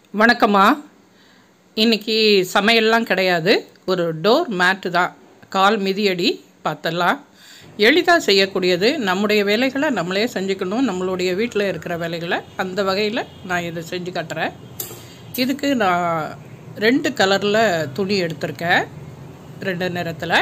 வணக்கம்மா இன்னைக்கு சமையல்லாம் கிடையாது ஒரு டோர் மேட்டு தான் கால் மிதியடி பார்த்தலாம் எளிதாக செய்யக்கூடியது நம்முடைய வேலைகளை நம்மளே செஞ்சுக்கணும் நம்மளுடைய வீட்டில் இருக்கிற வேலைகளை அந்த வகையில் நான் இதை செஞ்சு காட்டுறேன் இதுக்கு நான் ரெண்டு கலரில் துணி எடுத்திருக்கேன் ரெண்டு நிறத்தில்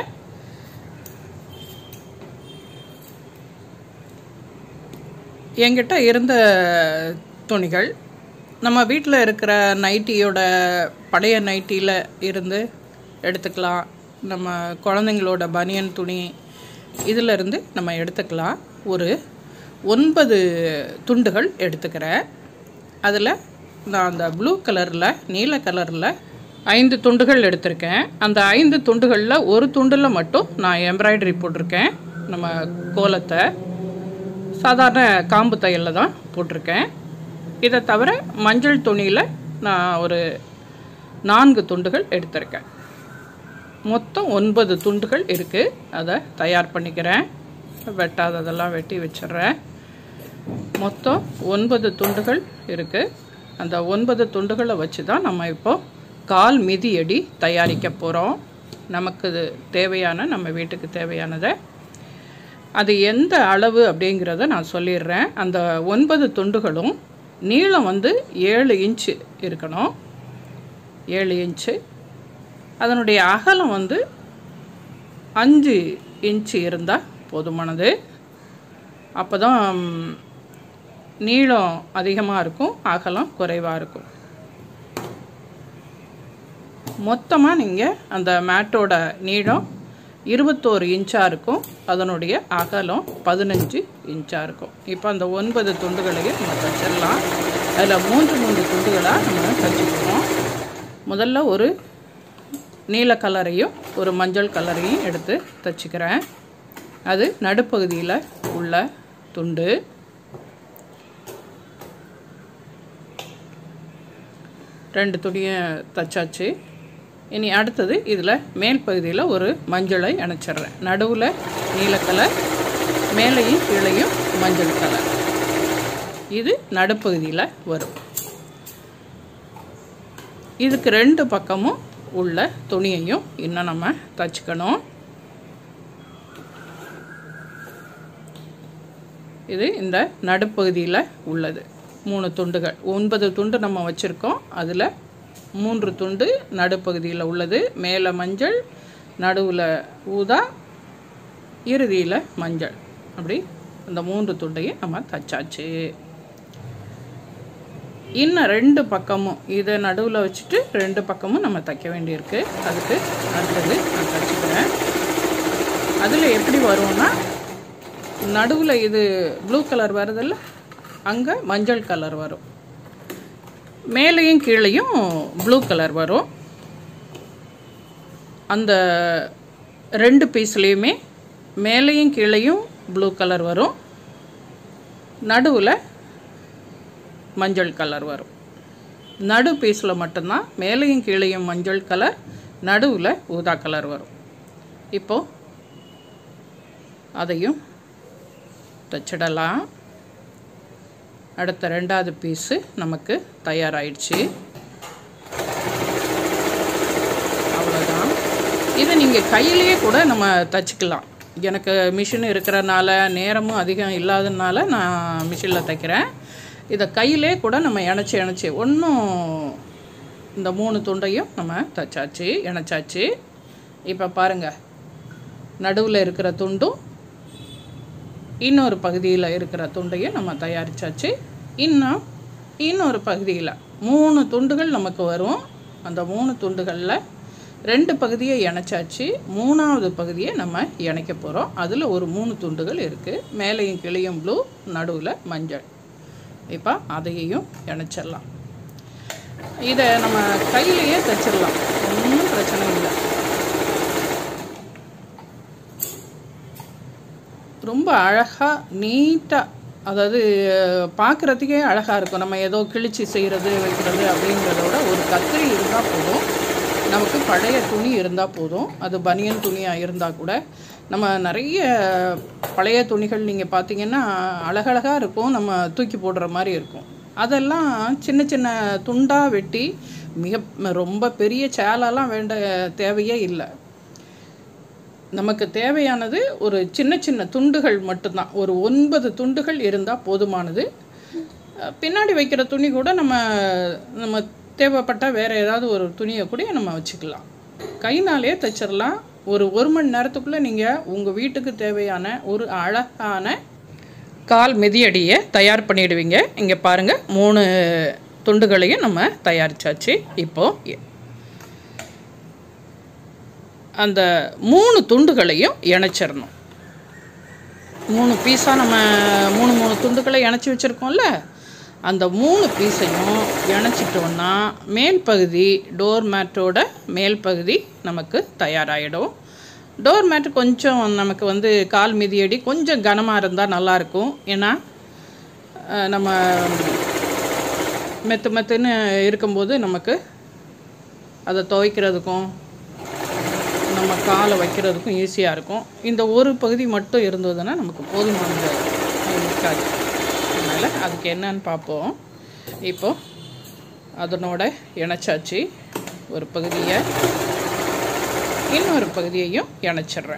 என்கிட்ட இருந்த துணிகள் நம்ம வீட்டில் இருக்கிற நைட்டியோட பழைய நைட்டியில் இருந்து எடுத்துக்கலாம் நம்ம குழந்தைங்களோட பனியன் துணி இதில் இருந்து நம்ம எடுத்துக்கலாம் ஒரு ஒன்பது துண்டுகள் எடுத்துக்கிறேன் அதில் நான் அந்த ப்ளூ கலரில் நீல கலரில் ஐந்து துண்டுகள் எடுத்திருக்கேன் அந்த ஐந்து துண்டுகளில் ஒரு துண்டில் மட்டும் நான் எம்ப்ராய்டரி போட்டிருக்கேன் நம்ம கோலத்தை சாதாரண காம்பு தையலில் தான் போட்டிருக்கேன் இதை தவிர மஞ்சள் துணியில் நான் ஒரு நான்கு துண்டுகள் எடுத்திருக்கேன் மொத்தம் ஒன்பது துண்டுகள் இருக்குது அதை தயார் பண்ணிக்கிறேன் வெட்டாததெல்லாம் வெட்டி வச்சிடுறேன் மொத்தம் ஒன்பது துண்டுகள் இருக்குது அந்த ஒன்பது துண்டுகளை வச்சு தான் நம்ம இப்போ கால் மிதி அடி தயாரிக்க போகிறோம் நமக்கு இது தேவையான நம்ம வீட்டுக்கு தேவையானதை அது எந்த அளவு அப்படிங்கிறத நான் சொல்லிடுறேன் அந்த ஒன்பது துண்டுகளும் நீளம் வந்து ஏழு இன்ச்சு இருக்கணும் ஏழு இன்ச்சு அதனுடைய அகலம் வந்து அஞ்சு இன்ச்சு இருந்தால் போதுமானது அப்போ தான் நீளம் அதிகமாக இருக்கும் அகலம் குறைவாக இருக்கும் மொத்தமாக நீங்கள் அந்த மேட்டோட நீளம் இருபத்தோரு இன்ச்சாக இருக்கும் அதனுடைய அகலம் பதினஞ்சு இன்ச்சாக இருக்கும் இப்போ அந்த ஒன்பது துண்டுகளையும் நம்ம தச்சிடலாம் அதில் மூன்று மூன்று துண்டுகளாக நம்ம தச்சுக்குவோம் முதல்ல ஒரு நீல கலரையும் ஒரு மஞ்சள் கலரையும் எடுத்து தச்சுக்கிறேன் அது நடுப்பகுதியில் உள்ள துண்டு ரெண்டு துணியை தச்சாச்சு இனி அடுத்தது இதில் மேல் பகுதியில் ஒரு மஞ்சளை அணைச்சிட்றேன் நடுவில் நீல கலர் மேலேயும் கீழையும் மஞ்சள் கலர் இது நடுப்பகுதியில் வரும் இதுக்கு ரெண்டு பக்கமும் உள்ள துணியையும் இன்னும் நம்ம தச்சுக்கணும் இது இந்த நடுப்பகுதியில் உள்ளது மூணு துண்டுகள் ஒன்பது துண்டு நம்ம வச்சுருக்கோம் அதில் மூன்று துண்டு நடுப்பகுதியில் உள்ளது மேலே மஞ்சள் நடுவில் ஊதா இறுதியில் மஞ்சள் அப்படி இந்த மூன்று துண்டையும் நம்ம தச்சாச்சு இன்னும் ரெண்டு பக்கமும் இதை நடுவில் வச்சுட்டு ரெண்டு பக்கமும் நம்ம தைக்க வேண்டியிருக்கு அதுக்கு அடுத்தது நான் தச்சுக்கிறேன் அதில் எப்படி வரும்னா நடுவில் இது ப்ளூ கலர் வருதில்ல அங்கே மஞ்சள் கலர் வரும் மேலேயும் கீழேயும் ப்ளூ கலர் வரும் அந்த ரெண்டு பீஸ்லேயுமே மேலேயும் கீழேயும் ப்ளூ கலர் வரும் நடுவில் மஞ்சள் கலர் வரும் நடு பீஸில் மட்டும்தான் மேலேயும் கீழேயும் மஞ்சள் கலர் நடுவில் ஊதா கலர் வரும் இப்போது அதையும் தச்சிடலாம் அடுத்த ரெண்டாவது பீஸு நமக்கு தயாராகிடுச்சு அவ்வளோதான் இதை நீங்கள் கையிலேயே கூட நம்ம தச்சுக்கலாம் எனக்கு மிஷின் இருக்கிறனால நேரமும் அதிகம் இல்லாததுனால நான் மிஷினில் தைக்கிறேன் இதை கையிலே கூட நம்ம இணைச்சி இணைச்சி ஒன்றும் இந்த மூணு துண்டையும் நம்ம தச்சாச்சு இணைச்சாச்சு இப்போ பாருங்கள் நடுவில் இருக்கிற துண்டும் இன்னொரு பகுதியில் இருக்கிற துண்டையும் நம்ம தயாரித்தாச்சு இன்னும் இன்னொரு பகுதியில் மூணு துண்டுகள் நமக்கு வரும் அந்த மூணு துண்டுகளில் ரெண்டு பகுதியை இணைச்சாச்சு மூணாவது பகுதியை நம்ம இணைக்க போகிறோம் அதில் ஒரு மூணு துண்டுகள் இருக்குது மேலேயும் கிளியும் ப்ளூ நடுவில் மஞ்சள் இப்போ அதையையும் இணைச்சிடலாம் இதை நம்ம கையிலையே தைச்சிடலாம் ஒன்றும் பிரச்சனை இல்லை ரொம்ப அழகாக நீட்டாக அதாவது பார்க்குறதுக்கே அழகாக இருக்கும் நம்ம ஏதோ கிழிச்சு செய்கிறது வைக்கிறது அப்படிங்கிறத விட ஒரு கத்திரி இருந்தால் போதும் நமக்கு பழைய துணி இருந்தால் போதும் அது பனியன் துணியாக இருந்தால் கூட நம்ம நிறைய பழைய துணிகள் நீங்கள் பார்த்தீங்கன்னா அழகழகாக இருக்கும் நம்ம தூக்கி போடுற மாதிரி இருக்கும் அதெல்லாம் சின்ன சின்ன துண்டாக வெட்டி மிக ரொம்ப பெரிய சேலெல்லாம் வேண்ட தேவையே இல்லை நமக்கு தேவையானது ஒரு சின்ன சின்ன துண்டுகள் மட்டும்தான் ஒரு ஒன்பது துண்டுகள் இருந்தால் போதுமானது அஹ் பின்னாடி வைக்கிற துணி கூட நம்ம நம்ம தேவைப்பட்ட வேறு ஏதாவது ஒரு துணியை கூட நம்ம வச்சுக்கலாம் கைனாலே தைச்சிடலாம் ஒரு ஒரு மணி நேரத்துக்குள்ளே நீங்கள் உங்கள் வீட்டுக்கு தேவையான ஒரு அழகான கால் மிதியடியை தயார் பண்ணிடுவீங்க இங்கே பாருங்கள் மூணு துண்டுகளையும் நம்ம தயாரிச்சாச்சு இப்போது அந்த மூணு துண்டுகளையும் இணைச்சிடணும் மூணு பீஸாக நம்ம மூணு மூணு துண்டுகளை இணைச்சி வச்சுருக்கோம்ல அந்த மூணு பீஸையும் இணைச்சிட்டோன்னா மேல் பகுதி டோர் மேட்டோட மேல் பகுதி நமக்கு தயாராகிடும் டோர் மேட் கொஞ்சம் நமக்கு வந்து கால் மிதியடி கொஞ்சம் கனமாக இருந்தால் நல்லாயிருக்கும் ஏன்னா அஹ், நம்ம மெத்து மெத்துன்னு இருக்கும்போது நமக்கு அதை துவைக்கிறதுக்கும் நம்ம காலை வைக்கிறதுக்கும் ஈஸியாக இருக்கும் இந்த ஒரு பகுதி மட்டும் இருந்ததுன்னா நமக்கு போதுமானது இருக்காது அதனால் அதுக்கு என்னன்னு பார்ப்போம் இப்போ அதனோட இணைச்சாச்சு ஒரு பகுதியை இன்னொரு பகுதியையும் இணைச்சிடுறேன்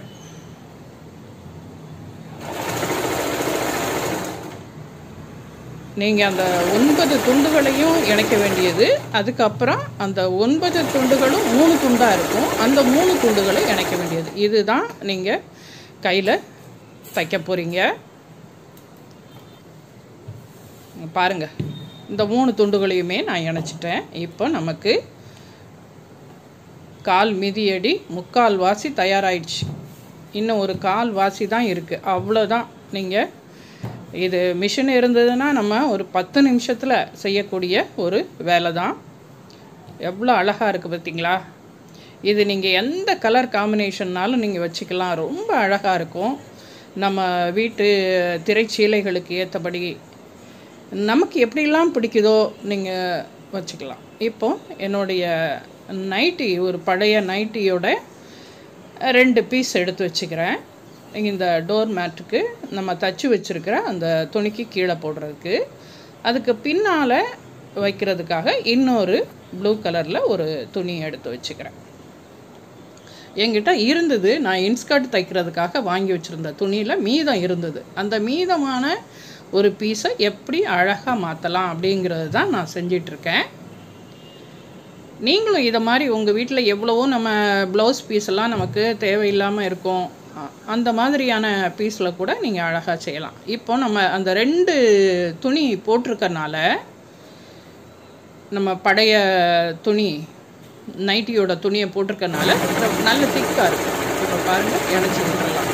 நீங்கள் அந்த ஒன்பது துண்டுகளையும் இணைக்க வேண்டியது அதுக்கப்புறம் அந்த ஒன்பது துண்டுகளும் மூணு துண்டாக இருக்கும் அந்த மூணு துண்டுகளை இணைக்க வேண்டியது இதுதான் நீங்கள் கையில் தைக்க போகிறீங்க பாருங்கள் இந்த மூணு துண்டுகளையுமே நான் இணைச்சிட்டேன் இப்போ நமக்கு கால் மிதியடி முக்கால் வாசி தயாராயிடுச்சு இன்னும் ஒரு கால் வாசி தான் இருக்குது அவ்வளோதான் நீங்கள் இது மிஷின் இருந்ததுன்னா நம்ம ஒரு பத்து நிமிஷத்தில் செய்யக்கூடிய ஒரு வேலை தான் எவ்வளோ அழகாக இருக்குது பார்த்தீங்களா இது நீங்கள் எந்த கலர் காம்பினேஷன்னாலும் நீங்கள் வச்சுக்கலாம் ரொம்ப அழகாக இருக்கும் நம்ம வீட்டு திரைச்சீலைகளுக்கு ஏற்றபடி நமக்கு எப்படிலாம் பிடிக்குதோ நீங்கள் வச்சுக்கலாம் இப்போ என்னுடைய நைட்டி ஒரு பழைய நைட்டியோட ரெண்டு பீஸ் எடுத்து வச்சுக்கிறேன் இந்த டோர் மேட்டுக்கு நம்ம தச்சு வச்சுருக்கிற அந்த துணிக்கு கீழே போடுறதுக்கு அதுக்கு பின்னால் வைக்கிறதுக்காக இன்னொரு ப்ளூ கலரில் ஒரு துணி எடுத்து வச்சுக்கிறேன் என்கிட்ட இருந்தது நான் இன்ஸ்கர்ட் தைக்கிறதுக்காக வாங்கி வச்சுருந்த துணியில் மீதம் இருந்தது அந்த மீதமான ஒரு பீஸை எப்படி அழகாக மாற்றலாம் அப்படிங்கிறது தான் நான் செஞ்சிட்ருக்கேன் நீங்களும் இதை மாதிரி உங்கள் வீட்டில் எவ்வளவோ நம்ம ப்ளவுஸ் பீஸ் எல்லாம் நமக்கு தேவையில்லாமல் இருக்கும் அ- அந்த மாதிரியான பீஸில் கூட நீங்கள் அழகாக செய்யலாம் இப்போ நம்ம அந்த ரெண்டு துணி போட்டிருக்கனால நம்ம பழைய துணி நைட்டியோட துணியை போட்டிருக்கனால ரொம்ப நல்ல திக்காக இருக்கும் இப்போ பாருங்கள் இணைச்சி விட்டுறலாம்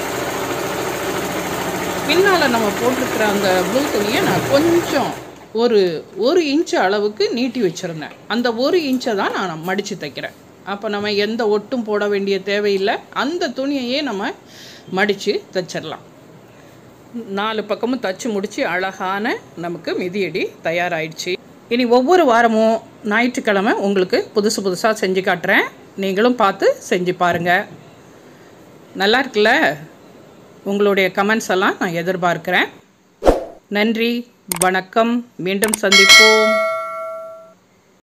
பின்னால் நம்ம போட்டிருக்கிற அந்த ப்ளூ துணியை நான் கொஞ்சம் ஒரு ஒரு இன்ச்சு அளவுக்கு நீட்டி வச்சுருந்தேன் அந்த ஒரு இன்ச்சை தான் நான் மடித்து தைக்கிறேன் அப்போ நம்ம எந்த ஒட்டும் போட வேண்டிய தேவையில்லை அந்த துணியையே நம்ம மடித்து தைச்சிடலாம் நாலு பக்கமும் தச்சு முடித்து அழகான நமக்கு மிதியடி தயாராயிடுச்சு இனி ஒவ்வொரு வாரமும் ஞாயிற்றுக்கிழமை உங்களுக்கு புதுசு புதுசாக செஞ்சு காட்டுறேன் நீங்களும் பார்த்து செஞ்சு பாருங்கள் நல்லா இருக்குல்ல உங்களுடைய கமெண்ட்ஸ் எல்லாம் நான் எதிர்பார்க்கிறேன் நன்றி வணக்கம் மீண்டும் சந்திப்போம்